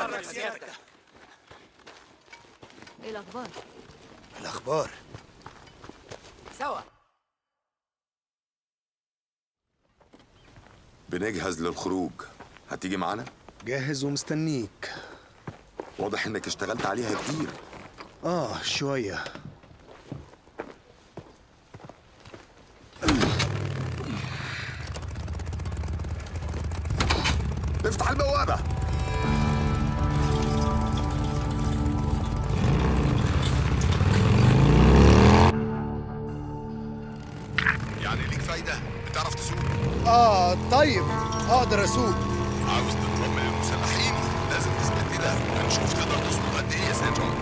تحرك سيادتك ايه الاخبار الأخبار سوا بنجهز للخروج هتيجي معانا؟ جاهز ومستنيك واضح انك اشتغلت عليها كتير آه شوية افتح البوابة يعني ليك فايدة؟ بتعرف تسوق؟ آه طيب أقدر أسوق عاوز تنضم للمسلحين؟ لازم تثبت لي ده هنشوف تقدر تصمد قد ايه يا سيد جون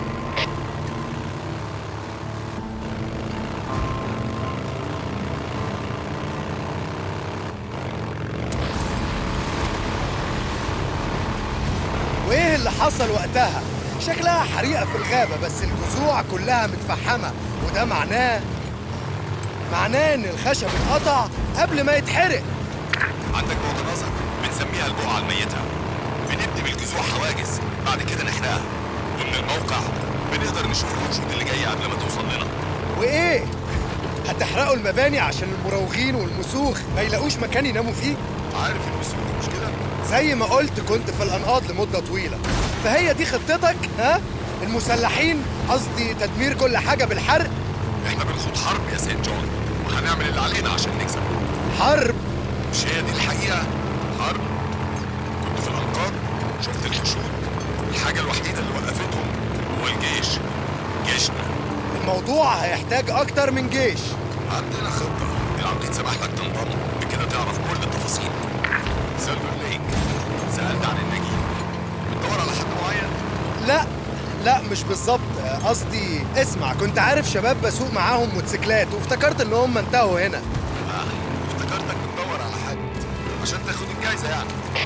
وإيه اللي حصل وقتها؟ شكلها حريقة في الغابة بس الجذوع كلها متفحمة وده معناه معناه إن الخشب اتقطع قبل ما يتحرق عندك نقطة نظر بنسميها البقعة الميتة بنبني بالجذوع حواجز بعد كده نحرقها ومن الموقع بنقدر نشوف الوحوش اللي جاية قبل ما توصل لنا وإيه؟ هتحرقوا المباني عشان المراوغين والمسوخ ما يلاقوش مكان يناموا فيه؟ عارف المسؤول مش كده؟ زي ما قلت كنت في الأنقاض لمدة طويلة فهي دي خطتك ها؟ المسلحين قصدي تدمير كل حاجة بالحرق احنا بنخوض حرب يا سيد جون وهنعمل اللي علينا عشان نكسب حرب مش هي دي الحقيقة حرب كنت في الأنقاض شفت الحشود الحاجة الوحيدة اللي وقفتهم هو الجيش جيشنا الموضوع هيحتاج أكتر من جيش عندنا خطة العقيد سمح لك تنضم بكده تعرف كل التفاصيل سيلفر ليك سألت عن النجيب بتدور على حد معين لا لا مش بالظبط قصدي اسمع كنت عارف شباب بسوق معاهم موتوسيكلات وافتكرت ان هم انتهوا هنا آه افتكرتك بتدور على حد عشان تاخد الجايزة يعني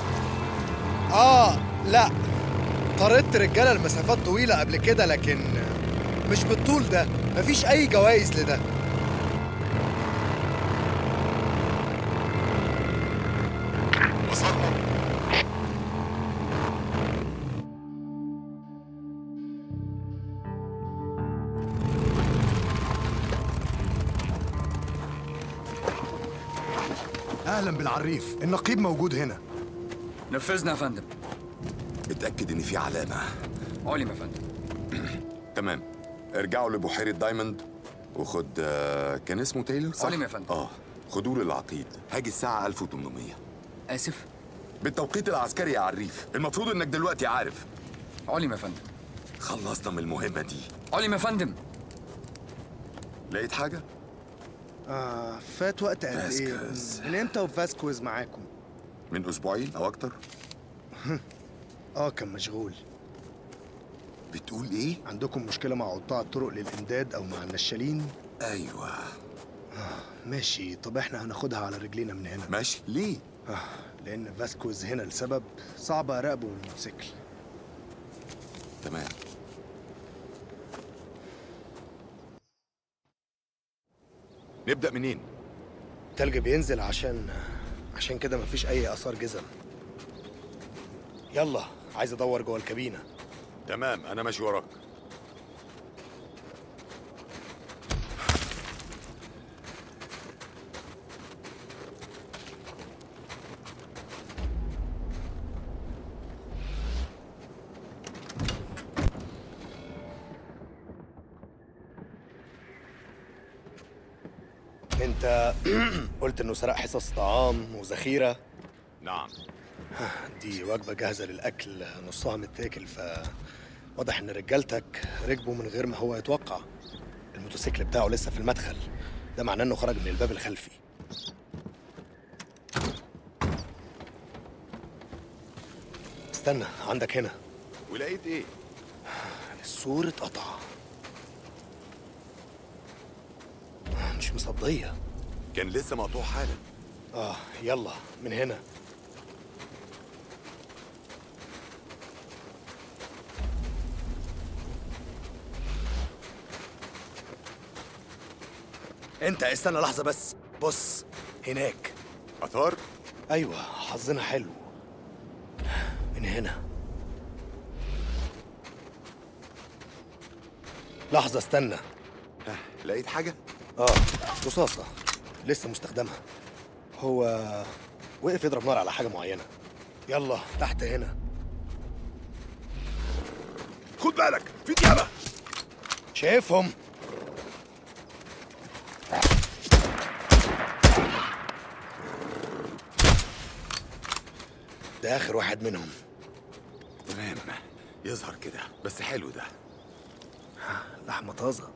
اه لا طردت رجاله لمسافات طويله قبل كده لكن مش بالطول ده مفيش اي جوائز لده وصلنا اهلا بالعريف النقيب موجود هنا نفذنا يا فندم اتأكد إن في علامة علم يا فندم تمام ارجعوا لبحيرة دايموند وخد آه، كان اسمه تايلور صح؟ علم يا فندم. اه خدوه للعقيد هاجي الساعة 1800 اسف بالتوقيت العسكري يا عريف المفروض انك دلوقتي عارف علم يا فندم خلصنا من المهمة دي علم يا فندم لقيت حاجة؟ آه فات وقت قد ايه فاسكوز. من امتى وفاسكوز معاكم من أسبوعين أو أكتر؟ اه كان مشغول بتقول إيه؟ عندكم مشكله مع قطاع الطرق للامداد او مع النشالين أيوه ماشي طب احنا هناخدها على رجلينا من هنا ماشي ليه؟ آه لان فاسكوز هنا لسبب صعب اراقبه بالموتوسيكل تمام نبدأ منين؟ التلج بينزل عشان عشان كده مفيش اي اثار جزم يلا عايز ادور جوه الكابينه تمام أنا ماشي وراك انت قلت انه سرق حصص طعام وذخيره نعم دي وجبه جاهزه للاكل نصها متاكل ف واضح ان رجالتك ركبوا من غير ما هو يتوقع الموتوسيكل بتاعه لسه في المدخل ده معناه انه خرج من الباب الخلفي استنى عندك هنا ولقيت إيه؟ السور اتقطع مش مصدية كان لسه مقطوع حالا اه يلا من هنا انت استنى لحظة بس بص هناك أثار؟ ايوه حظنا حلو من هنا لحظة استنى ها، لقيت حاجة؟ اه رصاصة لسه مستخدمها هو وقف يضرب نار على حاجة معينة يلا تحت هنا خد بالك في ديابة شايفهم ده آخر واحد منهم تمام يظهر كده بس حلو ده لحمة طازة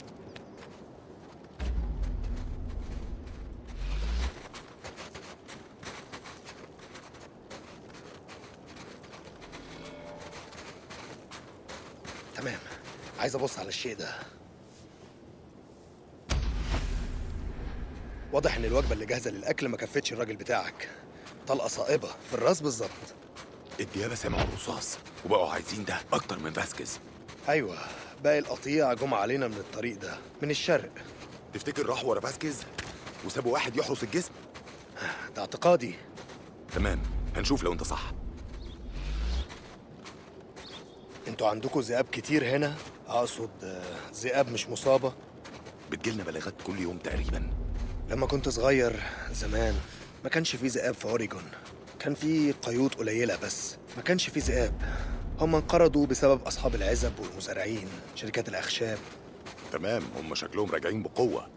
تمام عايز ابص على الشيء ده واضح ان الوجبه اللي جاهزه للاكل ما كفتش الراجل بتاعك طلقه صائبه في الراس بالظبط الديابة سمعوا الرصاص وبقوا عايزين ده أكتر من فاسكيز ايوه باقي القطيع جم علينا من الطريق ده من الشرق تفتكر راحوا ورا فاسكيز وسابوا واحد يحرس الجسم؟ ده اعتقادي تمام هنشوف لو أنت صح انتوا عندكم ذئاب كتير هنا اقصد آه، ذئاب مش مصابه بتجيلنا بلاغات كل يوم تقريبا لما كنت صغير زمان ما كانش في ذئاب في اوريجون كان في قيود قليله بس ما كانش في ذئاب هم انقرضوا بسبب اصحاب العزب والمزارعين شركات الاخشاب تمام هم شكلهم راجعين بقوة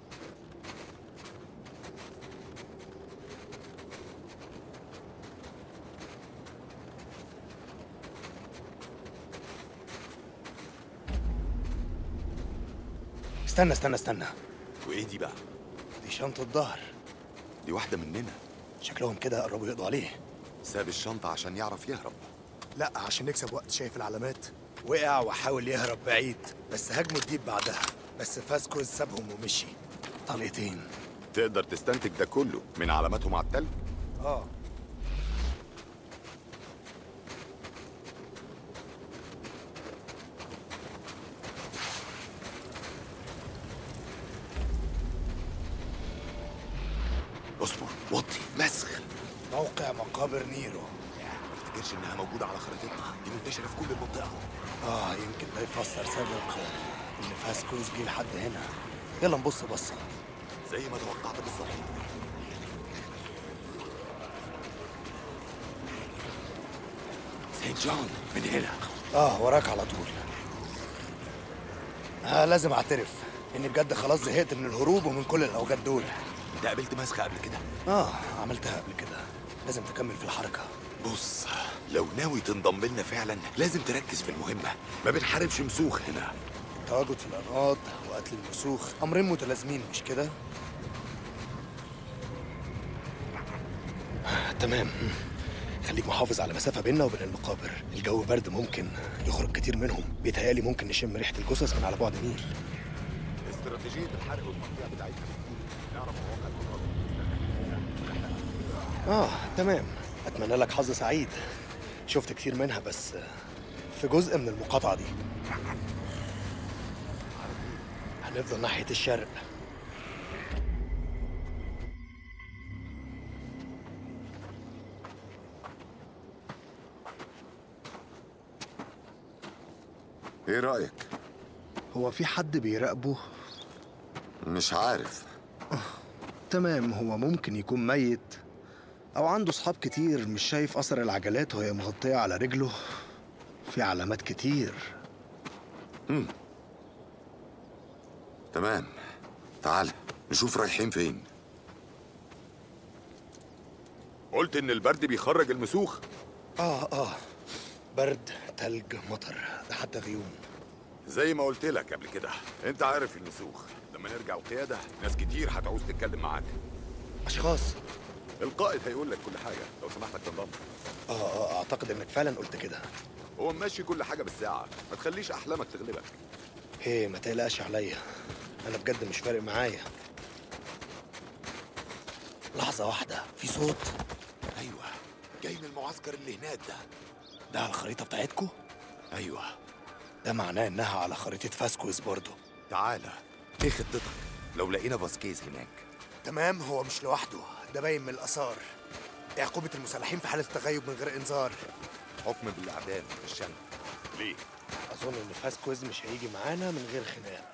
استنى استنى استنى وإيه دي بقى؟ دي شنطه ظهر دي واحدة مننا شكلهم كده قربوا يقضوا عليه ساب الشنطة عشان يعرف يهرب لا عشان نكسب وقت شايف العلامات وقع وحاول يهرب بعيد بس هاجموا الديب بعدها بس فاسكوز سابهم ومشي طلقتين تقدر تستنتج ده كله من علاماتهم على التلج؟ اه اصبر وطي مسخ موقع مقابر نيرو ما افتكرش انها موجودة على خريطتنا دي منتشرة في كل المنطقة اه يمكن ده يفسر سبب ان فاسكوز جه لحد هنا يلا نبص بصه زي ما توقعت بالظبط سيد جون من هنا اه وراك على طول آه لازم اعترف اني بجد خلاص زهقت من الهروب ومن كل الاوجات دول انت قابلت مسخة قبل كده اه عملتها قبل كده لازم تكمل في الحركه بص لو ناوي تنضم لنا فعلا لازم تركز في المهمة ما بنحاربش مسوخ هنا التواجد في الانقاض وقتل المسوخ امرين متلازمين مش كده آه، تمام خليك محافظ على مسافة بيننا وبين المقابر الجو برد ممكن يخرج كتير منهم بيتهيألي ممكن نشم ريحة الجثث من على بعد ميل استراتيجية الحرق والمنطقة بتاعتنا نعرف مواقع اه تمام اتمنى لك حظ سعيد شفت كتير منها بس آه، في جزء من المقاطعة دي هنفضل ناحية الشرق ايه رأيك؟ هو في حد بيراقبه مش عارف تمام هو ممكن يكون ميت او عنده صحاب كتير مش شايف اثر العجلات وهي مغطية على رجله في علامات كتير تمام تعال نشوف رايحين فين قلت ان البرد بيخرج المسوخ اه اه برد تلج مطر ده حتى غيوم زي ما قلت لك قبل كده انت عارف المسوخ لما نرجع القيادة ناس كتير هتعوز تتكلم معاك اشخاص القائد هيقول لك كل حاجة لو سمحت لك تنضم اه اه اعتقد انك فعلا قلت كده هو ماشي كل حاجة بالساعة ما تخليش أحلامك تغلبك ايه ما تقلقش عليا انا بجد مش فارق معايا لحظة واحدة في صوت أيوة جاي من المعسكر اللي هناك ده ده على الخريطة بتاعتكو أيوة ده معناه انها على خريطة فاسكوز برضو تعالى ايه خطتك لو لقينا فاسكيز هناك تمام هو مش لوحده ده باين من الآثار عقوبة المسلحين في حالة التغيب من غير إنذار حكم بالإعدام في الشن ليه اظن ان فاسكويز مش هيجي معانا من غير خناق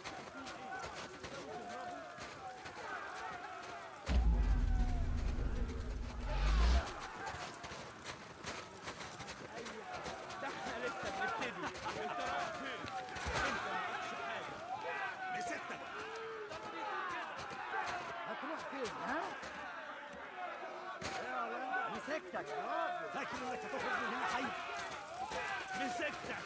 هتروح فين ها؟ مسكتك فاكر انك هتخرج من هنا حي مسكتك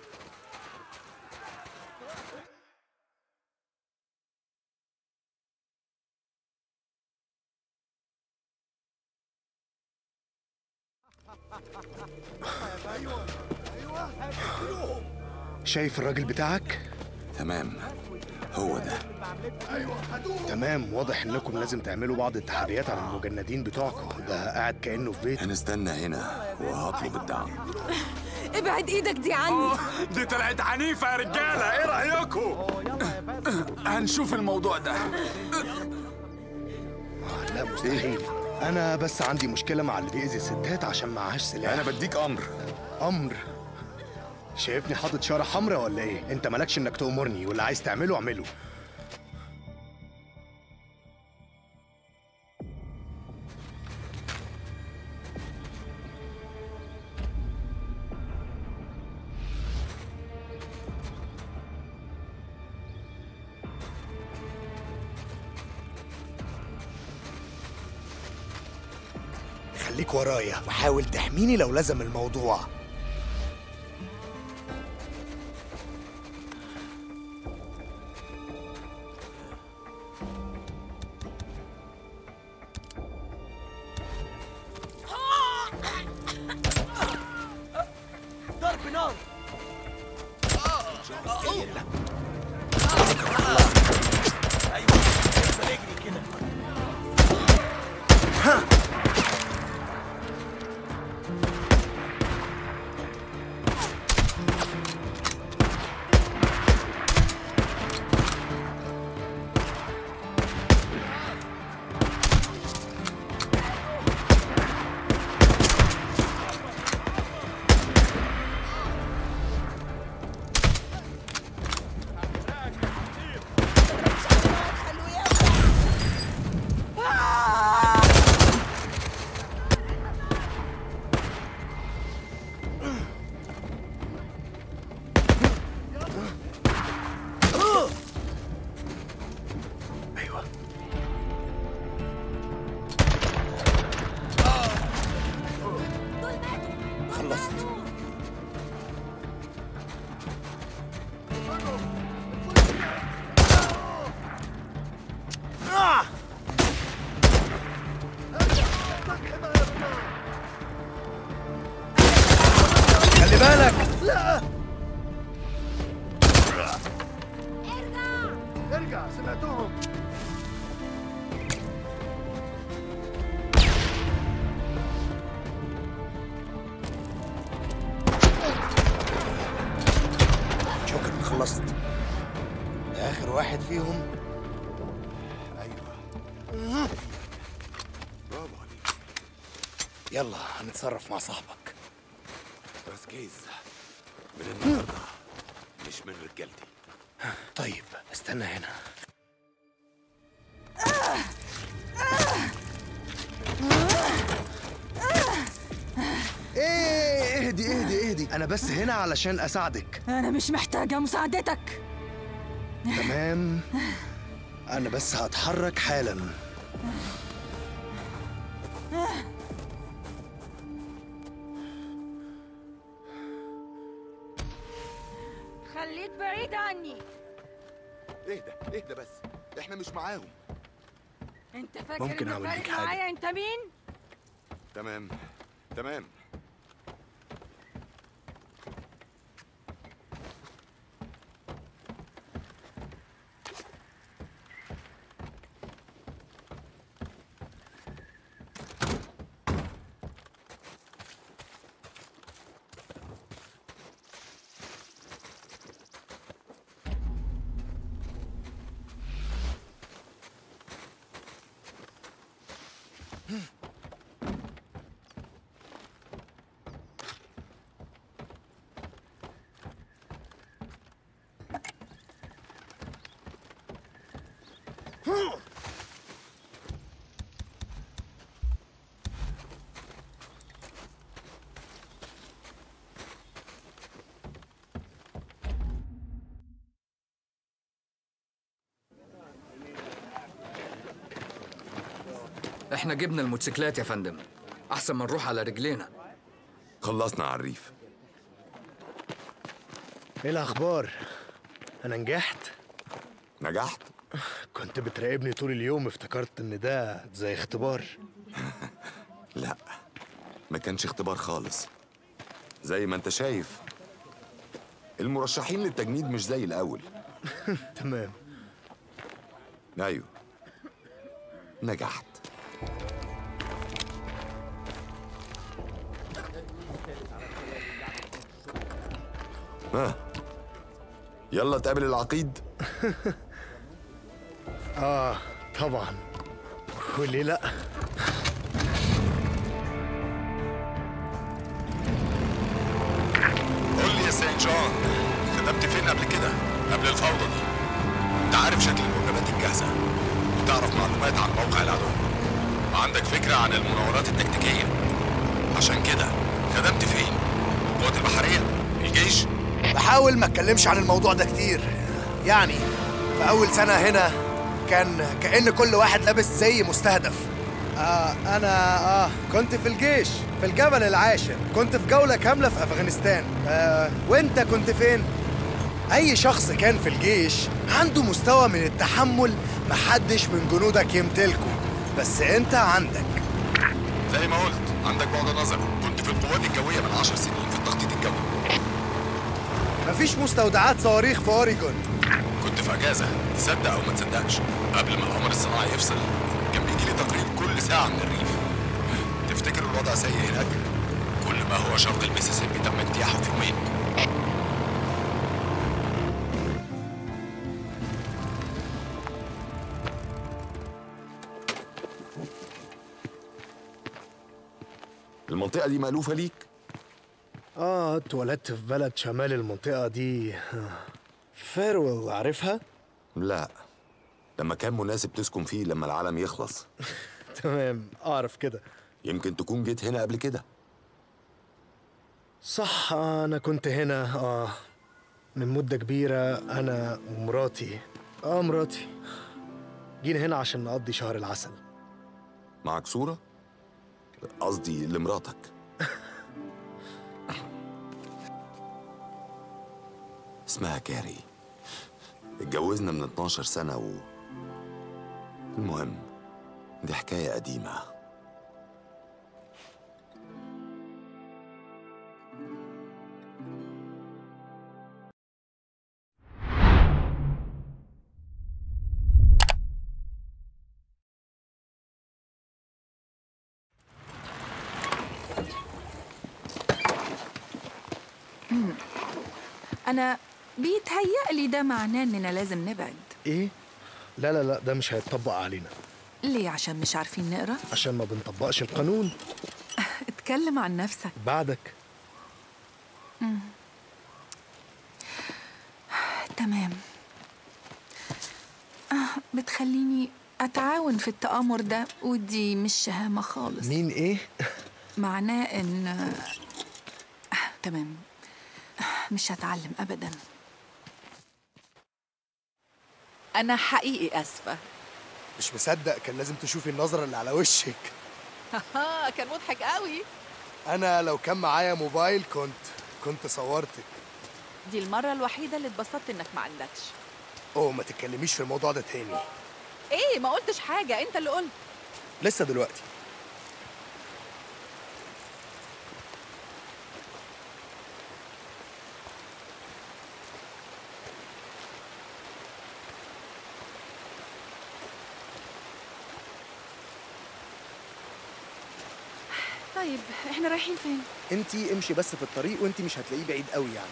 شايف الراجل بتاعك تمام هو ده تمام واضح انكم لازم تعملوا بعض التحريات عن المجندين بتوعكم ده قاعد كانه في بيت هنستنى هنا وهطلب الدعم ابعد ايدك دي عني دي طلعت عنيفة يا رجالة ايه رأيكم؟ هنشوف الموضوع ده لا مستحيل انا بس عندي مشكله مع اللي بيأذي الستات عشان معهاش سلاح انا بديك امر امر شايفني حاطط شاره حمراء ولا ايه انت مالكش انك تأمرني واللي عايز تعمله اعمله خليك ورايا وحاول تحميني لو لزم الموضوع ضرب نار ايوه خلصت خلي بالك ارجع سمعتهم شكرا خلصت ده اخر واحد فيهم ايوه برافو عليك يلا هنتصرف مع صاحبك راسكيز من النهارده مش من رجالتي طيب استنى هنا ايه اهدي اهدي اهدي انا بس هنا علشان اساعدك انا مش محتاجه مساعدتك تمام انا بس هتحرك حالا خليك بعيد عني اهدى اهدى بس احنا مش معاهم انت فاكر ممكن إن أعمل فارق بيك حاجة. معايا انت مين تمام تمام احنا جبنا الموتوسيكلات يا فندم احسن ما نروح على رجلينا خلصنا على الريف ايه الاخبار انا نجحت نجحت كنت بتراقبني طول اليوم افتكرت ان ده زي اختبار لا ما كانش اختبار خالص زي ما انت شايف المرشحين للتجنيد مش زي الاول تمام ايوه نجحت ها يلا تقابل العقيد اه طبعا وليه لا قول لي يا سيد جون خدمت فين قبل كده قبل الفوضى دي انت عارف شكل الوجبات الجاهزه وتعرف معلومات عن موقع العدو وعندك فكره عن المناورات التكتيكيه عشان كده خدمت فين القوات البحريه الجيش بحاول ما اتكلمش عن الموضوع ده كتير يعني في اول سنه هنا كان كأن كل واحد لابس زي مستهدف آه انا اه كنت في الجيش في الجبل العاشر كنت في جولة كاملة في افغانستان آه وانت كنت فين اي شخص كان في الجيش عنده مستوى من التحمل محدش من جنودك يمتلكه بس انت عندك زي ما قلت عندك بعد نظر كنت في القوات الجويه من عشر سنين في التخطيط الجوي مفيش مستودعات صواريخ في اوريجون كنت في اجازه تصدق او ما تصدقش قبل ما القمر الصناعي يفصل كان بيجي لي تقرير كل ساعه من الريف تفتكر الوضع سيء هناك كل ما هو شرق الميسيسيبي تم اجتياحه في يومين المنطقة دي مألوفة ليك؟ اه اتولدت في بلد شمال المنطقة دي فيرويل عارفها؟ لا لما كان مناسب تسكن فيه لما العالم يخلص تمام اعرف كده يمكن تكون جيت هنا قبل كده صح انا كنت هنا اه من مدة كبيرة انا ومراتي اه مراتي جينا هنا عشان نقضي شهر العسل معك صورة؟ قصدي لمراتك اسمها كاري اتجوزنا من 12 سنة و المهم دي حكاية قديمة أنا بيتهيألي ده معناه إننا لازم نبعد ايه؟ لا لا لا ده مش هيتطبق علينا ليه عشان مش عارفين نقرا؟ عشان ما بنطبقش القانون اتكلم عن نفسك بعدك تمام آه بتخليني أتعاون في التآمر ده ودي مش شهامة خالص مين ايه؟ معناه إن آه تمام آه، مش هتعلم أبدا أنا حقيقي آسفة مش مصدق كان لازم تشوفي النظرة اللي على وشك كان مضحك قوي انا لو كان معايا موبايل كنت كنت صورتك دي المرة الوحيدة اللي اتبسطت إنك ما عندكش اوه ما تتكلميش في الموضوع ده تاني إيه ما قلتش حاجة أنت اللي قلت لسه دلوقتي طيب إحنا رايحين فين؟ انتي امشي بس في الطريق وانتي مش هتلاقيه بعيد قوي يعني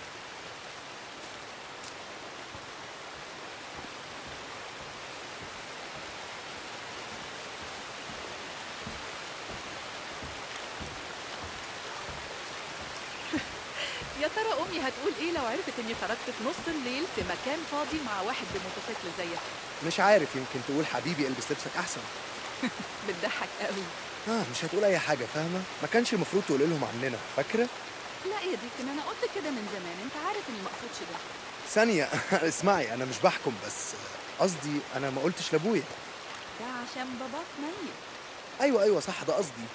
يا ترى أمي هتقول إيه لو عرفت إني خرجت في نص الليل في مكان فاضي مع واحد بموتوسيكل زيك مش عارف يمكن تقول حبيبي البس لبسك احسن بتضحك قوي اه مش هتقول اي حاجه فاهمه ما كانش المفروض تقول لهم عننا فاكره لا يا ديكن أنا قلت كده من زمان أنت عارف إني ما أقصدش ده ثانيه اسمعي انا مش بحكم بس قصدي انا ما قلتش لابويا ده عشان باباك ميت ايوه ايوه صح ده قصدي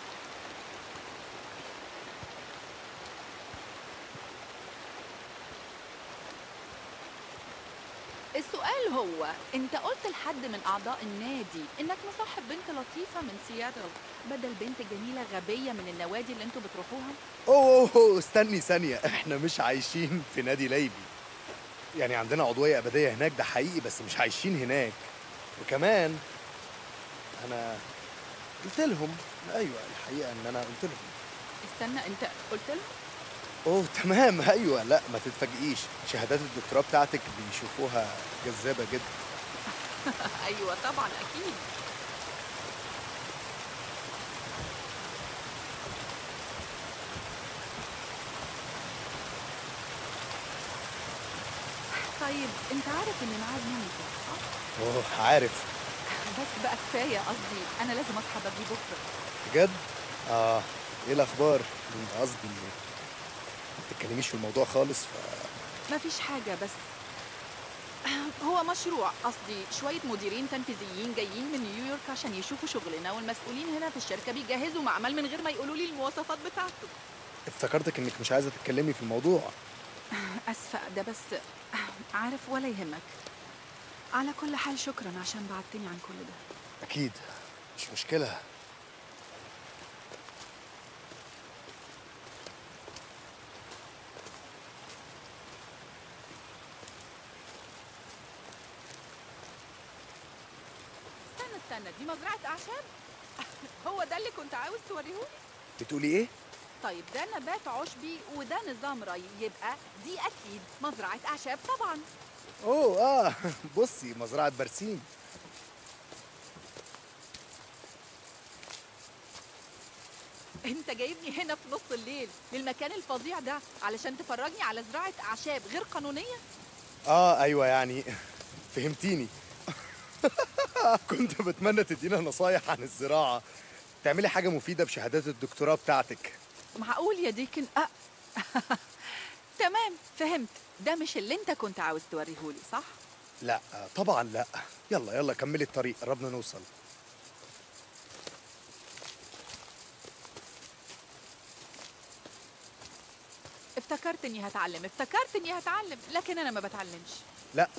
السؤال هو انت قلت لحد من اعضاء النادي انك مصاحب بنت لطيفه من سياتل بدل بنت جميله غبيه من النوادي اللي انتوا بتروحوها اوه أوه، استني ثانيه احنا مش عايشين في نادي ليبي يعني عندنا عضويه ابديه هناك ده حقيقي بس مش عايشين هناك وكمان انا قلت لهم ايوه الحقيقه ان انا قلت لهم استنى انت قلت لهم اوه تمام ايوه لا ما تتفاجئيش شهادات الدكتوراه بتاعتك بيشوفوها جذابه جدا ايوه طبعا اكيد طيب انت عارف ان ميعاد نومي كده، صح؟ اوه عارف بس بقى كفايه قصدي انا لازم اصحى بدري بكره بجد اه ايه الاخبار قصدي ما تتكلميش في الموضوع خالص ف مفيش حاجه بس هو مشروع قصدي شويه مديرين تنفيذيين جايين من نيويورك عشان يشوفوا شغلنا والمسؤولين هنا في الشركه بيجهزوا معمل من غير ما يقولوا لي المواصفات بتاعته افتكرتك انك مش عايزه تتكلمي في الموضوع اسفه ده بس عارف ولا يهمك على كل حال شكرا عشان بعدتني عن كل ده اكيد مش مشكله استنى استنى دي مزرعه اعشاب هو ده اللي كنت عاوز توريهولي بتقولي ايه طيب ده نبات عشبي وده نظام ري يبقى دي اكيد مزرعه اعشاب طبعا اوه اه بصي مزرعه برسيم انت جايبني هنا في نص الليل للمكان الفظيع ده علشان تفرجني على زراعه اعشاب غير قانونيه اه ايوه يعني فهمتيني كنت بتمنى تدينا نصايح عن الزراعه تعملي حاجه مفيده بشهادات الدكتوراه بتاعتك معقول يا ديكن أه. تمام فهمت ده مش اللي انت كنت عاوز توريهولي صح لا طبعا لا يلا يلا كملي الطريق قربنا نوصل افتكرت اني هتعلم افتكرت اني هتعلم لكن انا ما بتعلمش لا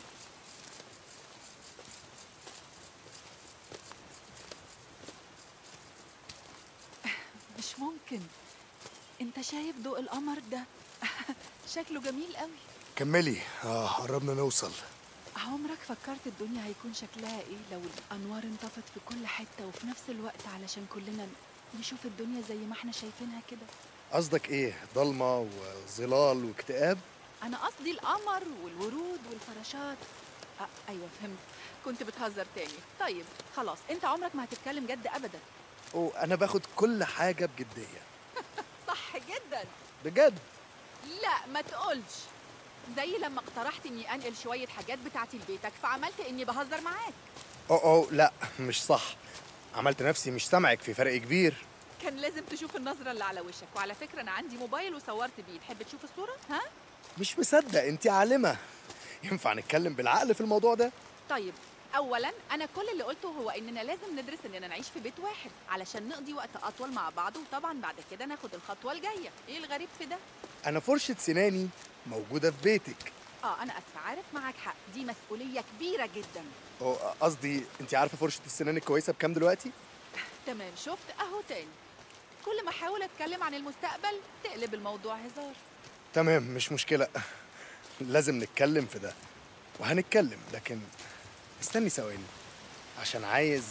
مش ممكن انت شايف ضوء القمر ده شكله جميل قوي كملي اه قربنا نوصل عمرك فكرت الدنيا هيكون شكلها ايه لو الانوار انطفت في كل حته وفي نفس الوقت علشان كلنا نشوف الدنيا زي ما احنا شايفينها كده قصدك ايه ضلمه وظلال واكتئاب انا قصدي القمر والورود والفراشات آه ايوه فهمت كنت بتهزر تاني طيب خلاص انت عمرك ما هتتكلم جد ابدا وانا باخد كل حاجه بجديه صح جدا بجد لا ما تقولش زي لما اقترحت اني انقل شويه حاجات بتاعتي لبيتك فعملت اني بهزر معاك اوه اوه لا مش صح عملت نفسي مش سامعك في فرق كبير كان لازم تشوف النظره اللي على وشك وعلى فكره انا عندي موبايل وصورت بيه تحب تشوف الصوره ها مش مصدق انت عالمه ينفع نتكلم بالعقل في الموضوع ده طيب اولا انا كل اللي قلته هو اننا لازم ندرس اننا نعيش في بيت واحد علشان نقضي وقت اطول مع بعض وطبعا بعد كده ناخد الخطوه الجايه ايه الغريب في ده انا فرشه سناني موجوده في بيتك اه انا اسفه عارف معاك حق دي مسؤوليه كبيره جدا أو قصدي انت عارفه فرشه السنان الكويسه بكام دلوقتي تمام شفت اهو تاني كل ما احاول اتكلم عن المستقبل تقلب الموضوع هزار تمام مش مشكله لازم نتكلم في ده وهنتكلم لكن استني ثواني عشان عايز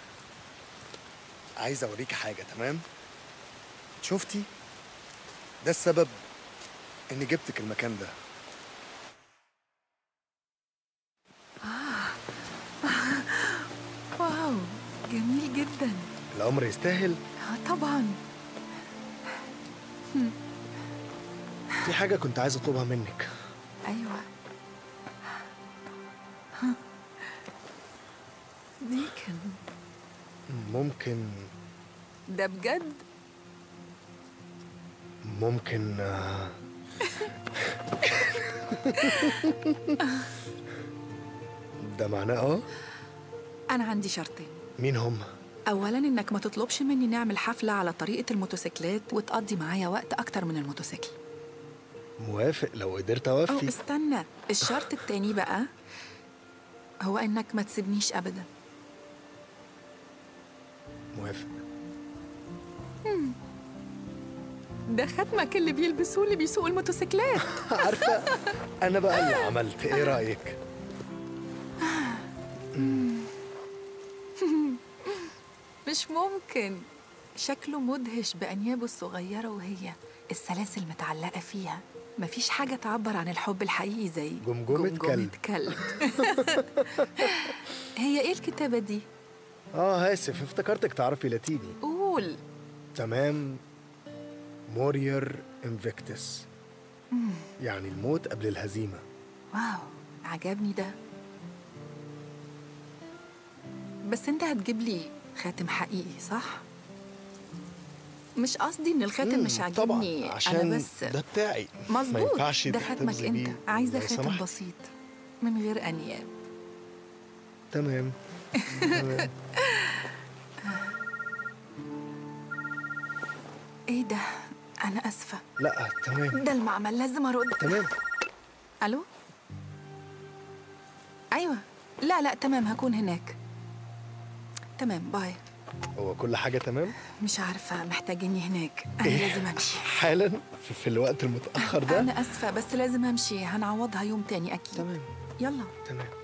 عايز اوريك حاجه تمام شفتي ده السبب اني جبتك المكان ده واو جميل جدا الامر يستاهل آه طبعا في حاجه كنت عايز اطلبها منك ايوه ها. ديكن ممكن ده بجد ممكن آه، ده معناه اه انا عندي شرطين مين هم أولا إنك ما تطلبش مني نعمل حفلة على طريقة الموتوسيكلات وتقضي معايا وقت أكتر من الموتوسيكل موافق لو قدرت أو اوفي استنى الشرط التاني بقى هو إنك ما تسيبنيش أبدا موافق ده ختمك اللي بيلبسوه اللي بيسوقوا الموتوسيكلات عارفه انا بقى اللي عملت ايه رايك مش ممكن شكله مدهش بأنيابه الصغيرة وهي السلاسل متعلقة فيها مفيش حاجة تعبر عن الحب الحقيقي زي جمجمة كلب. كلب هي ايه الكتابة دي؟ اه اسف افتكرتك تعرفي لاتيني قول تمام مورير انفيكتس يعني الموت قبل الهزيمه واو عجبني ده بس انت هتجيب لي خاتم حقيقي صح؟ مش قصدي ان الخاتم مم، مش طبعا عاجبني عشان انا بس ده بتاعي ما مظبوط ينفعش ده تحتفظي خاتمك انت بيه عايزه لو خاتم سمحت. بسيط من غير انياب تمام تمام ايه ده انا اسفه لا تمام ده المعمل لازم ارد تمام الو ايوه لا لا تمام هكون هناك تمام باي هو كل حاجه تمام مش عارفه محتاجيني هناك انا إيه؟ لازم امشي حالا في, في الوقت المتاخر ده انا اسفه بس لازم امشي هنعوضها يوم تاني اكيد تمام يلا تمام